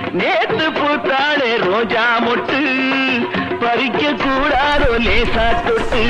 நேத்து பூத்தாளே ரோஜா மொட்டு பறிக்க கூடாதோ லேசா தொட்டு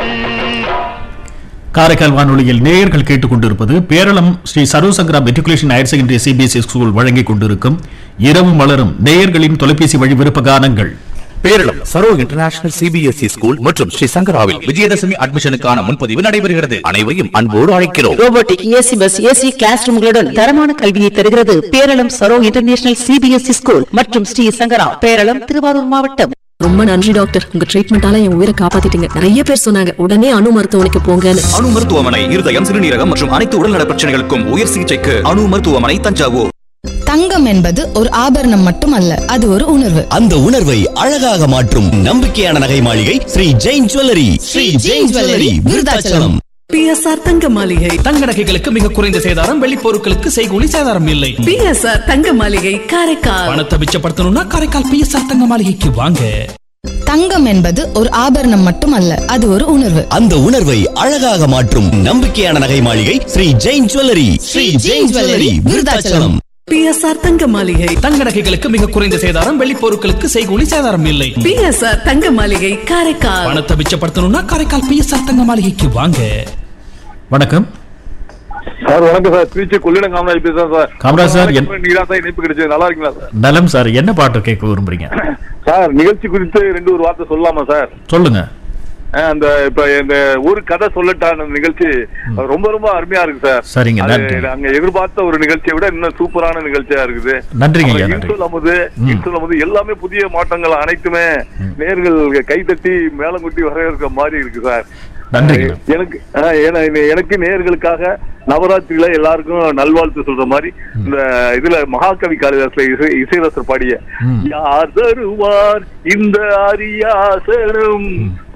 காரைக்கால் வானொலியில் நேயர்கள் கேட்டுக்கொண்டிருப்பது Peralam Sri Sarvasankara matriculation higher secondary CBSE school வழங்கிக் கொண்டிருக்கும் இரவு மலரும் நேயர்களின் தொலைபேசி வழி விருப்ப கானங்கள் Peralam Saro international CBSE school மற்றும் ஸ்ரீ சங்கராவில் விஜயதசமி அட்மிஷனுக்கான முன்பதிவு நடைபெறுகிறது அனைவரையும் அன்போடு அழைக்கிறோம் robotic AC bus AC class ரூம்களுடன் தரமான கல்வியை தருகிறது Peralam Saro international CBSE school மற்றும் ஸ்ரீ சங்கரா பேரளம் திருவாரூர் மாவட்டம் ரொம்ப நன்றி டாக்டர் உங்க ட்ரீட்மெண்டால என் உயிரை காப்பாத்திட்டீங்க நிறைய பேர் சொன்னாங்க உடனே அணு மருத்துவமனைக்கு போங்கன்னு அணு மருத்துவமனை இருதயம் சிறுநீரகம் மற்றும் அனைத்து உடல்நல பிரச்சனைகளுக்கும் உயர் சிகிச்சைக்கு அணு மருத்துவமனை தஞ்சாவூர் தங்கம் என்பது ஒரு ஆபரணம் மட்டுமல்ல அது ஒரு உணர்வு அந்த உணர்வை அழகாக மாற்றும் நம்பிக்கையான நகை மாளிகை Sri Jain jewellery Sri Jain jewellery Virudhachalam PSR தங்க மாளிகை தங்க நகைகளுக்கு மிக குறைந்த சேதாரம் வெள்ளி பொருட்களுக்கு செய்கூலி சேதாரம் இல்லை பிஎஸ்ஆர் தங்க மாளிகை காரைக்கால் பணத்தை மிச்சப்படுத்தணும்னா காரைக்கால் பிஎஸ்ஆர் தங்க மாளிகைக்கு வாங்க தங்கம் என்பது ஒரு ஆபரணம் மட்டுமல்ல அது ஒரு உணர்வு அந்த உணர்வை அழகாக மாற்றும் நம்பிக்கையான நகை மாளிகை Sri Jain jewellery Sri Jain jewellery Virudhachalam PSR தங்க மாளிகை தங்க நகைகளுக்கு மிக குறைந்த சேதாரம் வெள்ளி பொருட்களுக்கு செய்கூலி சேதாரம் இல்லை பிஎஸ்ஆர் தங்க மாளிகை காரைக்கால் பணத்தை மிச்சப்படுத்தணும்னா காரைக்கால் பிஎஸ்ஆர் தங்க மாளிகைக்கு வாங்க வணக்கம் சார் வணக்கம் சார் திருச்சி கொள்ளிடம் காமராஜ் பேசுறேன் சார் காமராஜ் சார், என்- நீங்க தான் சார் இணைப்பு கிடைச்சது நல்லா இருக்கீங்களா சார் நலம் சார் என்ன பாட்டு கேட்க விரும்புறீங்க சார் நிகழ்ச்சி குறித்து ரெண்டு ஒரு வார்த்தை சொல்லலாமா சார் சொல்லுங்க அஹ் அந்த இப்ப இந்த ஒரு கதை சொல்லட்டான நிகழ்ச்சி ரொம்ப ரொம்ப அருமையா இருக்கு சார் சரிங்க, அது நன்றி. அங்க எதிர்பார்த்த ஒரு நிகழ்ச்சியை விட இன்னும் சூப்பரான நிகழ்ச்சியா இருக்குது நன்றிங்க ஐயா, அப்புறம் நன்றி. இன்சொல் அமுது ம். இன்சொல் அமுது எல்லாமே புதிய மாற்றங்கள் அனைத்துமே நேர்கள் கைதட்டி மேளம் கொட்டி வரவேற்கிற மாதிரி இருக்கு சார் நன்றிங்க. அஹ் எனக்கு அஹ் என- எனக்கு நேர்களுக்காக நவராத்திரியில எல்லாருக்கும் நல்வாழ்த்து சொல்ற மாதிரி இந்த இதுல மகாகவி காளிதாஸ்ல இசை இசைரசர் பாடிய ம். யார் தருவார் இந்த அரியாசனம்